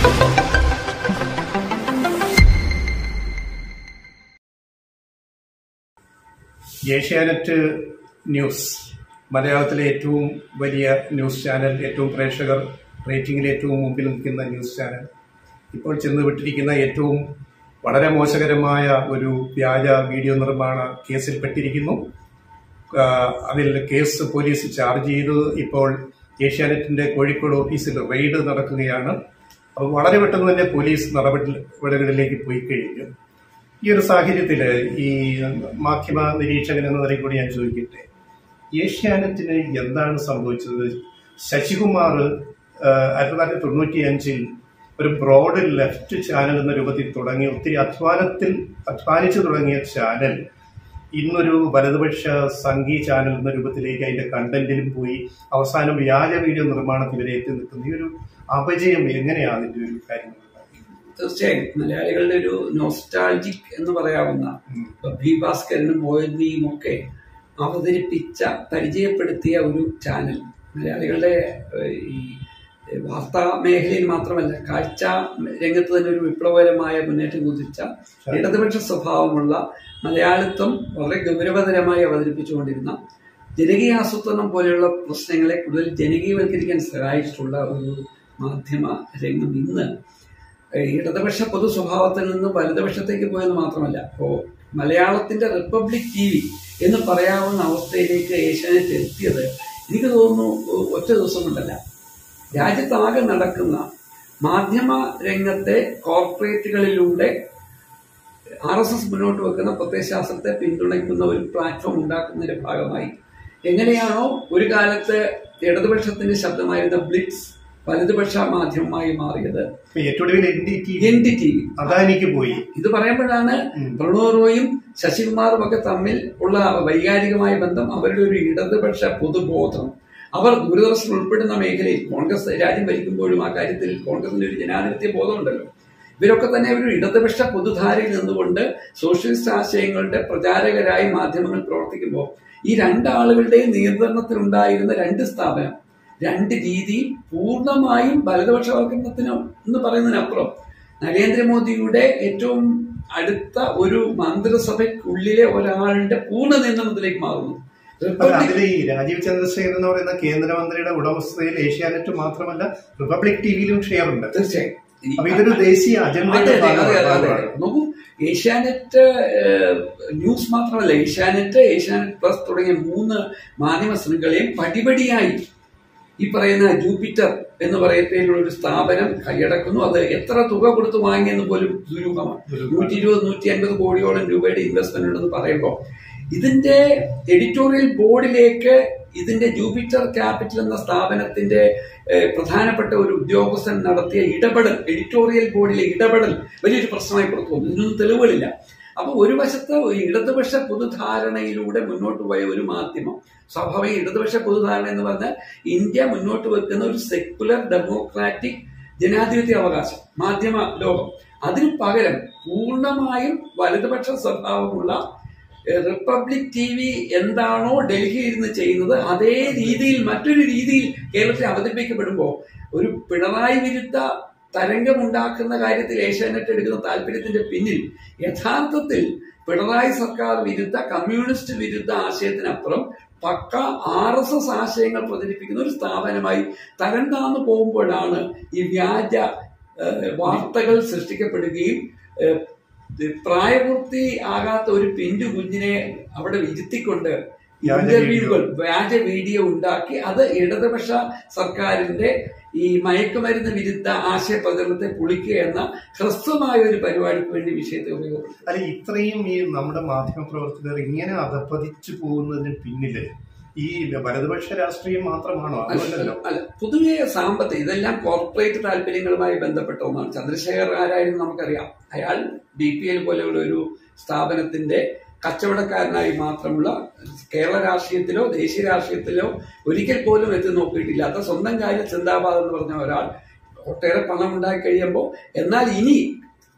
Asianet news മലയാളത്തിലെ ഏറ്റവും വലിയ ന്യൂസ് ചാനൽ ഏറ്റവും പ്രേക്ഷകർ റേറ്റിംഗിൽ ഏറ്റവും മുമ്പിൽ നിൽക്കുന്ന ന്യൂസ് ചാനൽ ഇപ്പോൾ ചെന്ന് വിട്ടിരിക്കുന്ന ഏറ്റവും വളരെ മോശകരമായ ഒരു വ്യാജ വീഡിയോ നിർമ്മാണ കേസിൽപ്പെട്ടിരിക്കുന്നു ആ, അതിൽ കേസ് പോലീസ് ചാർജ് ചെയ്ത് ഇപ്പോൾ ഏഷ്യാനെറ്റിന്റെ കോഴിക്കോട് ഓഫീസിൽ റെയ്ഡ് നടക്കുകയാണ് അപ്പോൾ വളരെ പെട്ടെന്ന് തന്നെ പോലീസ് നടപടികളിലേക്ക് പോയി കഴിഞ്ഞു ഈ ഒരു സാഹചര്യത്തിൽ ഈ മാധ്യമ നിരീക്ഷകൻ എന്ന നിലയിൽ കൂടി ഞാൻ ചോദിക്കട്ടെ ഏഷ്യാനെറ്റിന് എന്താണ് സംഭവിച്ചത് ശശികുമാർ ആയിരത്തി തൊള്ളായിരത്തി തൊണ്ണൂറ്റി അഞ്ചിൽ ഒരു ബ്രോഡ് ലെഫ്റ്റ് ചാനൽ എന്ന രൂപത്തിൽ തുടങ്ങി ഒത്തിരി അധ്വാനത്തിൽ അധ്വാനിച്ചു തുടങ്ങിയ ചാനൽ ഇന്നൊരു വലതുപക്ഷ സംഘി ചാനൽ എന്ന രൂപത്തിലേക്ക് അതിന്റെ കണ്ടന്റിലും പോയി അവസാനം വ്യാജ വീഡിയോ നിർമ്മാണത്തിൽ വരെ എത്തി നിൽക്കുന്ന ഈ ഒരു അപജയം എങ്ങനെയാണ് അതിന്റെ ഒരു കാര്യങ്ങൾ തീർച്ചയായും മലയാളികളുടെ ഒരു നോസ്റ്റാൾജിക് എന്ന് പറയാവുന്ന ബി ഭാസ്കരനും മോയന്തിയും ഒക്കെ അവതരിപ്പിച്ച പരിചയപ്പെടുത്തിയ ഒരു ചാനൽ മലയാളികളുടെ ഏഹ്, ഈ വാർത്താ മേഖലയിൽ മാത്രമല്ല കാഴ്ച രംഗത്ത് തന്നെ ഒരു വിപ്ലവകരമായ മുന്നേറ്റം കുതിച്ച ഇടതുപക്ഷ സ്വഭാവമുള്ള മലയാളിത്വം വളരെ ഗൗരവതരമായി അവതരിപ്പിച്ചുകൊണ്ടിരുന്ന ജനകീയ ആസൂത്രണം പോലെയുള്ള പ്രശ്നങ്ങളെ കൂടുതൽ ജനകീയവൽക്കരിക്കാൻ സഹായിച്ചിട്ടുള്ള ഒരു മാധ്യമ രംഗം ഇന്ന് ഏഹ് ഇടതുപക്ഷ പൊതു സ്വഭാവത്തിൽ നിന്ന് വലതുപക്ഷത്തേക്ക് പോയെന്ന് മാത്രമല്ല ഇപ്പോ മലയാളത്തിന്റെ റിപ്പബ്ലിക് ടി വി എന്ന് പറയാവുന്ന അവസ്ഥയിലേക്ക് ഏഷ്യാനെറ്റ് എത്തിയത് എനിക്ക് തോന്നുന്നു ഒ- ഒറ്റ ദിവസം കൊണ്ടല്ല രാജ്യത്താകെ നടക്കുന്ന മാധ്യമ രംഗത്തെ കോർപ്പറേറ്റുകളിലൂടെ ആർ എസ് എസ് മുന്നോട്ട് വെക്കുന്ന പ്രത്യയശാസ്ത്രത്തെ പിന്തുണയ്ക്കുന്ന ഒരു പ്ലാറ്റ്ഫോം ഉണ്ടാക്കുന്നതിന്റെ ഭാഗമായി എങ്ങനെയാണോ ഒരു കാലത്ത് ഇടതുപക്ഷത്തിന്റെ ശബ്ദമായിരുന്ന ബ്ലിറ്റ്സ് വലതുപക്ഷ മാധ്യമമായി മാറിയത് ഇപ്പൊ ഏറ്റവും ഒടുവിൽ N D T N D T V അദാനിക്ക് പോയി ഇത് പറയുമ്പോഴാണ് പ്രണവ് റോയും ശശികുമാറും ഒക്കെ തമ്മിൽ ഉള്ള വൈകാരികമായ ബന്ധം അവരുടെ ഒരു ഇടതുപക്ഷ പൊതുബോധം അവർ ദൂരദർശൻ ഉൾപ്പെടുന്ന മേഖലയിൽ കോൺഗ്രസ് രാജ്യം ഭരിക്കുമ്പോഴും ആ കാര്യത്തിൽ കോൺഗ്രസിന്റെ ഒരു ജനാധിപത്യ ബോധമുണ്ടല്ലോ ഇവരൊക്കെ തന്നെ ഒരു ഇടതുപക്ഷ പൊതുധാരയിൽ നിന്നുകൊണ്ട് സോഷ്യലിസ്റ്റ് ആശയങ്ങളുടെ പ്രചാരകരായി മാധ്യമങ്ങൾ പ്രവർത്തിക്കുമ്പോൾ ഈ രണ്ടാളുകളുടെയും നിയന്ത്രണത്തിലുണ്ടായിരുന്ന രണ്ട് സ്ഥാപനം രണ്ട് രീതി പൂർണ്ണമായും വലതുപക്ഷവൽക്കരണത്തിന് എന്ന് പറയുന്നതിനപ്പുറം നരേന്ദ്രമോദിയുടെ ഏറ്റവും അടുത്ത ഒരു മന്ത്രിസഭയ്ക്കുള്ളിലെ ഒരാളുടെ പൂർണ്ണ നിയന്ത്രണത്തിലേക്ക് മാറുന്നു അല്ല, റിപ്പബ്ലിക് അതിൽ ഈ രാജീവ് ചന്ദ്രശേഖരൻ എന്ന് പറയുന്ന കേന്ദ്രമന്ത്രിയുടെ ഉടമസ്ഥതയിൽ ഏഷ്യാനെറ്റ് മാത്രമല്ല റിപ്പബ്ലിക് ടിവിയിലും ഷെയർ ഉണ്ട് തീർച്ചയായും ഈ- അപ്പൊ ഇതൊരു ദേശീയ അതെ അജണ്ടയുടെ അതെ അതെ അതെ അതെ ഭാഗമാണ് നോക്കൂ ഏഷ്യാനെറ്റ് ഏഹ്, ന്യൂസ് മാത്രമല്ല ഏഷ്യാനെറ്റ് ഏഷ്യാനെറ്റ് പ്ലസ് തുടങ്ങിയ മൂന്ന് മാധ്യമ ശൃംഖലയും പടിപടിയായി ഈ പറയുന്ന ജൂപ്പിറ്റർ എന്ന് പറയത്തേലുള്ള ഒരു സ്ഥാപനം കൈയടക്കുന്നു അത് എത്ര തുക കൊടുത്ത് വാങ്ങിയെന്ന് പോലും ദുരൂഹമാണ് നൂറ്റി ഇരുപത് നൂറ്റി അൻപത് കോടിയോളം രൂപയുടെ ഇൻവെസ്റ്റ്മെന്റ് ഉണ്ടെന്ന് പറയുമ്പോൾ ഇതിന്റെ എഡിറ്റോറിയൽ ബോർഡിലേക്ക് ഇതിന്റെ ജൂപ്പിറ്റർ ക്യാപിറ്റൽ എന്ന സ്ഥാപനത്തിന്റെ ഏഹ്, പ്രധാനപ്പെട്ട ഒരു ഉദ്യോഗസ്ഥൻ നടത്തിയ ഇടപെടൽ എഡിറ്റോറിയൽ ബോർഡിലെ ഇടപെടൽ വലിയൊരു പ്രശ്നമായി പുറത്തു വന്നു ഇതിനൊന്നും തെളിവുകളില്ല അപ്പൊ ഒരു വശത്ത് ഒരു ഇടതുപക്ഷ പൊതുധാരണയിലൂടെ മുന്നോട്ട് പോയ ഒരു മാധ്യമം സ്വാഭാവിക ഇടതുപക്ഷ പൊതുധാരണ എന്ന് പറഞ്ഞാൽ ഇന്ത്യ മുന്നോട്ട് വെക്കുന്ന ഒരു സെക്കുലർ ഡെമോക്രാറ്റിക് ജനാധിപത്യ അവകാശം മാധ്യമ ലോകം അതിനു പകരം പൂർണ്ണമായും വലതുപക്ഷ സ്വഭാവമുള്ള ഏഹ്, റിപ്പബ്ലിക് ടി വി എന്താണോ ഡൽഹിയിൽ ഇരുന്ന് ചെയ്യുന്നത് അതേ രീതിയിൽ മറ്റൊരു രീതിയിൽ കേരളത്തിൽ അവതരിപ്പിക്കപ്പെടുമ്പോൾ ഒരു പിണറായി വിരുദ്ധ തരംഗമുണ്ടാക്കുന്ന കാര്യത്തിൽ ഏഷ്യാനെറ്റ് എടുക്കുന്ന താല്പര്യത്തിന്റെ പിന്നിൽ യഥാർത്ഥത്തിൽ പിണറായി സർക്കാർ വിരുദ്ധ കമ്മ്യൂണിസ്റ്റ് വിരുദ്ധ ആശയത്തിനപ്പുറം പക്ക ആർ എസ് എസ് ആശയങ്ങൾ പ്രചരിപ്പിക്കുന്ന ഒരു സ്ഥാപനമായി തരം താന്നു പോകുമ്പോഴാണ് ഈ വ്യാജ ഏഹ്, വാർത്തകൾ സൃഷ്ടിക്കപ്പെടുകയും ഏഹ്, ഇത് പ്രായപൂർത്തി ആകാത്ത ഒരു പിഞ്ചു കുഞ്ഞിനെ അവിടെ ഇരുത്തിക്കൊണ്ട് വ്യാജ ഇന്റർവ്യൂകൾ വ്യാജ വീഡിയോ ഉണ്ടാക്കി അത് ഇടതുപക്ഷ സർക്കാരിന്റെ ഈ മയക്കുമരുന്ന് വിരുദ്ധ ആശയ പ്രചരണത്തെ പൊളിക്കുക എന്ന ഹ്രസ്വമായ ഒരു പരിപാടിക്ക് വേണ്ടി വിഷയത്തെ ഉപയോഗപ്പെടുത്തും അല്ല ഇത്രയും ഈ നമ്മുടെ മാധ്യമ പ്രവർത്തകർ ഇങ്ങനെ അധപ്പതിച്ചു പോകുന്നതിന് പിന്നില് ഈ വലതുപക്ഷ രാഷ്ട്രീയം മാത്രമാണോ അതുമല്ലല്ലോ അല്ല പൊതുവെ സാമ്പത്തിക ഇതെല്ലാം കോർപ്പറേറ്റ് താല്പര്യങ്ങളുമായി ബന്ധപ്പെട്ട ഒന്നാണ് ചന്ദ്രശേഖർ ആരായിരുന്നു നമുക്കറിയാം അയാൾ ബി പി എൽ പോലെയുള്ള ഒരു സ്ഥാപനത്തിന്റെ കച്ചവടക്കാരനായി മാത്രമുള്ള കേരള രാഷ്ട്രീയത്തിലോ ദേശീയ രാഷ്ട്രീയത്തിലോ ഒരിക്കൽ പോലും എത്തി നോക്കിയിട്ടില്ലാത്ത സ്വന്തം കാര്യം ചിന്താബാദ് എന്ന് പറഞ്ഞ ഒരാൾ ഒട്ടേറെ പണം ഉണ്ടാക്കി കഴിയുമ്പോൾ എന്നാൽ ഇനി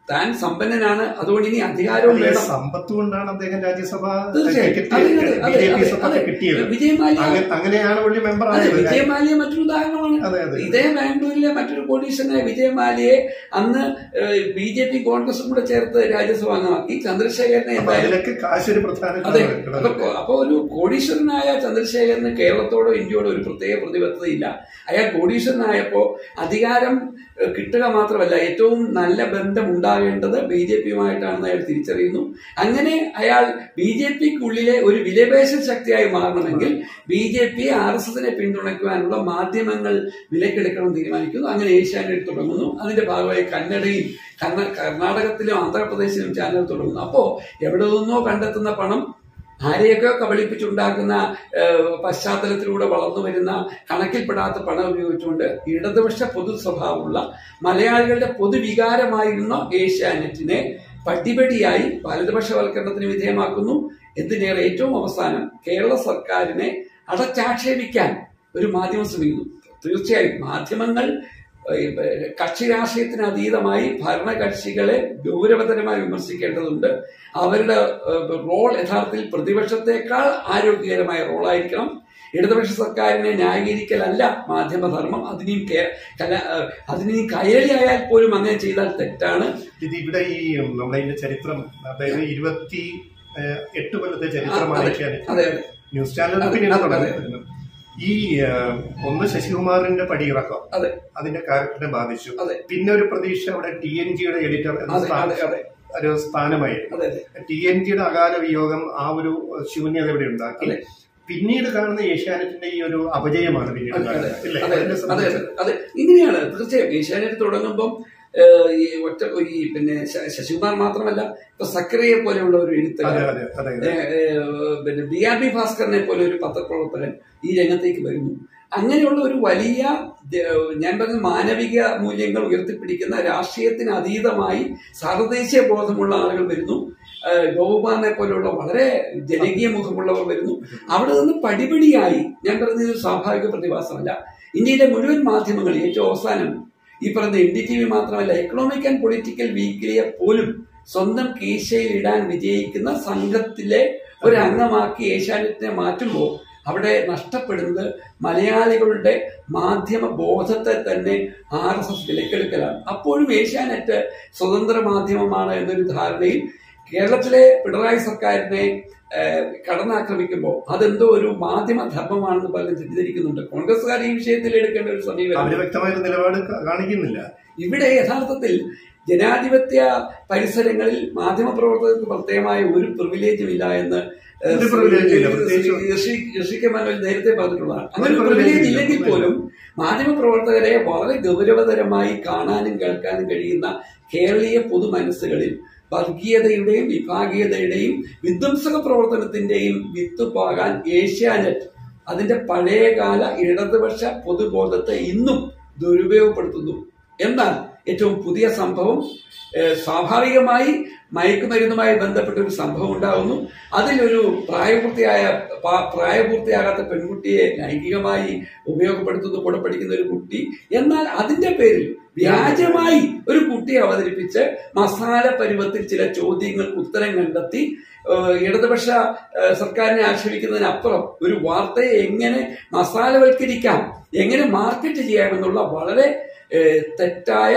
താൻ സമ്പന്നനാണ് അതുകൊണ്ട് ഇനി അധികാരവും ഈ വേണം സമ്പത്ത് കൊണ്ടാണ് അദ്ദേഹം രാജ്യസഭ തീർച്ചയായും ടിക്കറ്റ് അതെ, അതെ, ബി അതെ, ജെ പി അതെ, സഭ അതെ. കിട്ടിയത് വിജയമാല്യ അങ്ങ- അങ്ങനെയാണ് പുള്ളി മെമ്പർ അതെ ആയത് വിജയമാല്യ മറ്റൊരു ഉദാഹരണമാണ് അതെ അതെ ഇതേ ബാംഗ്ലൂരിലെ മറ്റൊരു കോടീശ്വരനായ വിജയമാലയെ അന്ന് ബി ജെ പി കോൺഗ്രസും കൂടെ ചേർത്ത് രാജ്യസഭ അംഗമാക്കി ചന്ദ്രശേഖരനെ അപ്പൊ എന്തായാലും അതിലൊക്കെ കാശ് ഒരു പ്രധാന അതെ ഘടകം. അപ്പൊ അപ്പൊ ഒരു കോടീശ്വരനായ ചന്ദ്രശേഖരന് കേരളത്തോടോ ഇന്ത്യയോടോ ഒരു പ്രത്യേക പ്രതിബദ്ധതയില്ല അയാൾ കോടീശ്വരനായപ്പോ അധികാരം ഏഹ്, കിട്ടുക മാത്രമല്ല ഏറ്റവും നല്ല ബന്ധം ഉണ്ടാകേണ്ടത് ബി ജെ പിയുമായിട്ടാണെന്ന് അയാൾ തിരിച്ചറിയുന്നു അങ്ങനെ അയാൾ ബി ജെ പിക്കുള്ളിലെ ഒരു വിലപേശ ശക്തിയായി മാറണമെങ്കിൽ B J P R S എസിനെ പിന്തുണയ്ക്കുവാനുള്ള മാധ്യമങ്ങൾ വിലക്കെടുക്കണം തീരുമാനിക്കുന്നു അങ്ങനെ ഏഷ്യാനെറ്റ് തുടങ്ങുന്നു അതിന്റെ ഭാഗമായി കന്നഡയിൽ കർണ- കർണാടകത്തിലും ആന്ധ്രാപ്രദേശിലും ചാനൽ തുടങ്ങുന്നു അപ്പോ എവിടെ നിന്നോ കണ്ടെത്തുന്ന പണം ആരെയൊക്കെ കബളിപ്പിച്ചുണ്ടാക്കുന്ന ഏഹ്, പശ്ചാത്തലത്തിലൂടെ വളർന്നു വരുന്ന കണക്കിൽപ്പെടാത്ത പണം ഉപയോഗിച്ചുകൊണ്ട് ഇടതുപക്ഷ പൊതു സ്വഭാവമുള്ള മലയാളികളുടെ പൊതുവികാരമായിരുന്ന ഏഷ്യാനെറ്റിനെ പടിപടിയായി വലതുപക്ഷവൽക്കരണത്തിന് വിധേയമാക്കുന്നു എന്തിനേറെ ഏറ്റവും അവസാനം കേരള സർക്കാരിനെ അടച്ചാക്ഷേപിക്കാൻ ഒരു മാധ്യമം ശ്രമിക്കുന്നു തീർച്ചയായും മാധ്യമങ്ങൾ ഏഹ്, കക്ഷി രാഷ്ട്രീയത്തിന് അതീതമായി ഭരണകക്ഷികളെ ഗൗരവതരമായി വിമർശിക്കേണ്ടതുണ്ട് അവരുടെ ഏഹ്, റോൾ യഥാർത്ഥത്തിൽ പ്രതിപക്ഷത്തെക്കാൾ ആരോഗ്യകരമായ റോളായിരിക്കണം ഇടതുപക്ഷ സർക്കാരിനെ ന്യായീകരിക്കലല്ല മാധ്യമധർമ്മം അതിനെയും കേ- കല- ഏഹ്, അതിനെയും കയറിയായാൽ പോലും അങ്ങനെ ചെയ്താൽ തെറ്റാണ് ഇത് ഇവിടെ ഈ നമ്മുടെ ഇതിന്റെ ചരിത്രം അതായത് ഇരുപത്തി ഏഹ്, എട്ട് കൊല്ലത്തെ ചരിത്രമാണ് അതെ, ഏഷ്യാനെറ്റ് അതെ അതെ ന്യൂസ് ചാനൽ അതെ, പിന്നീട് അതെ, തുടങ്ങി അതെ. വരുന്നത്. ഈ ഏഹ്, ഒന്ന് ശശികുമാറിന്റെ പടിയിറക്കം അതെ അതിന്റെ ക്യാരക്ടറിനെ ബാധിച്ചു അതെ. പിന്നെ ഒരു പ്രതീക്ഷ അവിടെ ടി എൻ ജിയുടെ എഡിറ്റർ എന്ന അതെ സ്ഥാനം- അതെ അതെ ഒരു സ്ഥാനമായിരുന്നു അതെ അതെ ടി എൻ ജിയുടെ അകാല വിയോഗം ആ ഒരു ശൂന്യത ഇവിടെ ഉണ്ടാക്കി അതെ. പിന്നീട് കാണുന്ന ഏഷ്യാനെറ്റിന്റെ ഈ ഒരു അപജയമാണ് പിന്നീട് അതെ, കാണുന്നത്. ഇല്ലേ? അതെ അതിനെ അതെ സംബന്ധിച്ച് അതെ അതെ ഇങ്ങനെയാണ് തീർച്ചയായും ഏഷ്യാനെറ്റ് തുടങ്ങുമ്പം ഏഹ്, ഈ ഒറ്റ ഈ പിന്നെ ശ- ശശികുമാർ മാത്രമല്ല ഇപ്പൊ സക്കറിയെ പോലെയുള്ള ഒരു അതെ എഴുത്തുകാരൻ അതെ അതെ അതെ ഏഹ്, ഏഹ്, പിന്നെ ബി ആർ ബി ഭാസ്കറിനെ പോലെ ഒരു പത്രപ്രവർത്തകൻ ഈ രംഗത്തേക്ക് വരുന്നു അങ്ങനെയുള്ള ഒരു വലിയ ദ- ഞാൻ പറഞ്ഞ മാനവിക മൂല്യങ്ങൾ ഉയർത്തിപ്പിടിക്കുന്ന രാഷ്ട്രീയത്തിന് അതീതമായി സർവദേശീയ ബോധമുള്ള ആളുകൾ വരുന്നു ഏഹ്, ഗോകുമാറിനെ പോലെയുള്ള വളരെ ജനകീയ മുഖമുള്ളവർ വരുന്നു അവിടെ നിന്ന് പടിപടിയായി ഞാൻ പറഞ്ഞത് ഇത് സ്വാഭാവിക പ്രതിഭാസമല്ല ഇന്ത്യയിലെ മുഴുവൻ മാധ്യമങ്ങൾ ഏറ്റവും അവസാനം ഈ പറഞ്ഞ എൻ ഡി ടി വി മാത്രമല്ല എക്കണോമിക് ആൻഡ് പൊളിറ്റിക്കൽ വീക്കിലിയെ പോലും സ്വന്തം കീശയിൽ ഇടാൻ വിജയിക്കുന്ന സംഘത്തിലെ ഒരു അംഗമാക്കി ഏഷ്യാനെറ്റിനെ മാറ്റുമ്പോൾ അവിടെ നഷ്ടപ്പെടുന്നത് മലയാളികളുടെ മാധ്യമ ബോധത്തെ തന്നെ ആർ എസ് എസ് വിലക്കെടുക്കലാണ് അപ്പോഴും ഏഷ്യാനെറ്റ് സ്വതന്ത്ര മാധ്യമമാണ് എന്നൊരു ധാരണയിൽ കേരളത്തിലെ പിണറായി സർക്കാരിനെ ഏഹ്, കടന്നാക്രമിക്കുമ്പോൾ അതെന്തോ ഒരു മാധ്യമ ധർമ്മമാണെന്ന് പലരും തെറ്റിദ്ധരിക്കുന്നുണ്ട് കോൺഗ്രസ്സുകാർ ഈ വിഷയത്തിൽ എടുക്കേണ്ട ഒരു സമീപനം അവര് വ്യക്തമായ ഒരു നിലപാട് കാ- കാണിക്കുന്നില്ല ഇവിടെ യഥാർത്ഥത്തിൽ ജനാധിപത്യ പരിസരങ്ങളിൽ മാധ്യമപ്രവർത്തകർക്ക് പ്രത്യേകമായ ഒരു പ്രിവിലേജും ഇല്ല എന്ന് ഏഹ്, ഒരു privilege ഇല്ല, ശ്രീ- പ്രത്യേകിച്ച് ശ്രീ- ശ്രീ ഋഷി കെ മനോജ് നേരത്തെ പറഞ്ഞിട്ടുള്ളതാണ് അങ്ങനെ ഒരു ഒരു privilege പ്രിവിലേജ് ഇല്ല. ഇല്ലെങ്കിൽ പോലും മാധ്യമപ്രവർത്തകരെ വളരെ ഗൗരവതരമായി കാണാനും കേൾക്കാനും കഴിയുന്ന കേരളീയ പൊതുമനസ്സുകളിൽ വർഗീയതയുടെയും വിഭാഗീയതയുടെയും വിധ്വംസക പ്രവർത്തനത്തിന്റെയും വിത്ത് പാകാൻ ഏഷ്യാനെറ്റ് അതിന്റെ പഴയകാല ഇടതുപക്ഷ പൊതുബോധത്തെ ഇന്നും ദുരുപയോഗപ്പെടുത്തുന്നു എന്നാൽ ഏറ്റവും പുതിയ സംഭവം ഏഹ്, സ്വാഭാവികമായി മയക്കുമരുന്നുമായി ബന്ധപ്പെട്ട ഒരു സംഭവം ഉണ്ടാകുന്നു അതിലൊരു പ്രായപൂർത്തിയായ പ- പ്രായപൂർത്തിയാകാത്ത പെൺകുട്ടിയെ ലൈംഗികമായി ഉപയോഗപ്പെടുത്തുന്നു കൂടെ പഠിക്കുന്ന ഒരു കുട്ടി എന്നാൽ അതിന്റെ പേരിൽ വ്യാജമായി ഒരു കുട്ടിയെ അവതരിപ്പിച്ച് മസാല പരുവത്തിൽ ചില ചോദ്യങ്ങൾക്ക് ഉത്തരം കണ്ടെത്തി ഏഹ്, ഇടതുപക്ഷ ഏഹ്, സർക്കാരിനെ ആക്ഷേപിക്കുന്നതിനപ്പുറം ഒരു വാർത്തയെ എങ്ങനെ മസാലവൽക്കരിക്കാം എങ്ങനെ മാർക്കറ്റ് ചെയ്യാമെന്നുള്ള വളരെ ഏഹ്, തെറ്റായ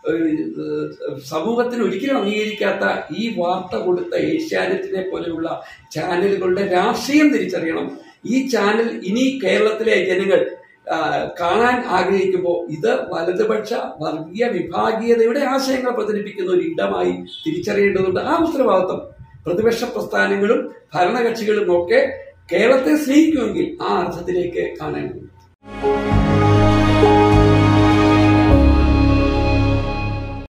ഏഹ്, സമൂഹത്തിന് ഒരിക്കലും അംഗീകരിക്കാത്ത ഈ വാർത്ത കൊടുത്ത ഏഷ്യാനെറ്റിനെ പോലെയുള്ള ചാനലുകളുടെ രാഷ്ട്രീയം തിരിച്ചറിയണം ഈ ചാനൽ ഇനി കേരളത്തിലെ ജനങ്ങൾ ആ, കാണാൻ ആഗ്രഹിക്കുമ്പോൾ ഇത് വലതുപക്ഷ വർഗീയ വിഭാഗീയതയുടെ ആശയങ്ങൾ പ്രചരിപ്പിക്കുന്ന ഒരു ഇടമായി തിരിച്ചറിയേണ്ടതുണ്ട് ആ ഉത്തരവാദിത്വം പ്രതിപക്ഷ പ്രസ്ഥാനങ്ങളും ഭരണകക്ഷികളും ഒക്കെ കേരളത്തെ സ്നേഹിക്കുമെങ്കിൽ ആ അർത്ഥത്തിലേക്ക് കാണേണ്ടതുണ്ട്